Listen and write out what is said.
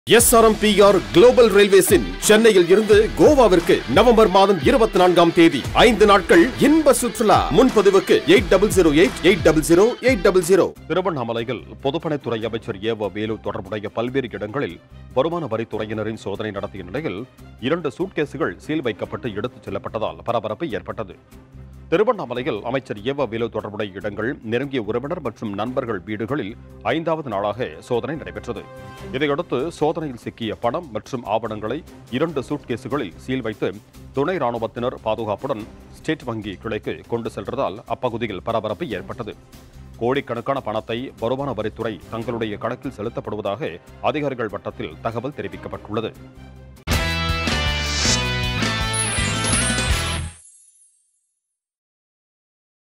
SRMPR global ரயில்வேஸின் சென்னையில் இருந்து கோவாவிற்கு November மாதம் இருபத்தி நான்காம் தேதி ஐந்து நாட்கள் இன்ப சுற்றுலா முன்பதிவுக்கு eight double zero eight eight double zero eight double zero திருவண்ணாமலையில் பொதுப்பணித்துறை அமைச்சர் ஏவ வேலு தொடர்புடைய பல்வேறு இடங்களில் வருமான வரித்துறையினரின் சோதனை நடத்திய நிலையில் இரண்டு சூட்கேசுகள் சீல் வைக்கப்பட்டு எடுத்துச் செல்லப்பட்டதால் பரபரப்பு ஏற்பட்டது திருவண்ணாமலையில் அமைச்சர் ஏவ வேலு தொடர்புடைய இடங்கள் நெருங்கிய உறவினர் மற்றும் நண்பர்கள் வீடுகளில் ஐந்தாவது நாளாக சோதனை நடைபெற்றது இதையடுத்து சோதனையில் சிக்கிய பணம் மற்றும் ஆவணங்களை இரண்டு சூட்கேசுகளில் சீல் வைத்து துணை ராணுவத்தினர் பாதுகாப்புடன் ஸ்டேட் வங்கி கிளைக்கு கொண்டு சென்றதால் அப்பகுதியில் பரபரப்பு ஏற்பட்டது கோடிக்கணக்கான பணத்தை வருமான வரித்துறை தங்களுடைய கணக்கில் செலுத்தப்படுவதாக அதிகாரிகள் வட்டத்தில் தகவல் தெரிவிக்கப்பட்டுள்ளது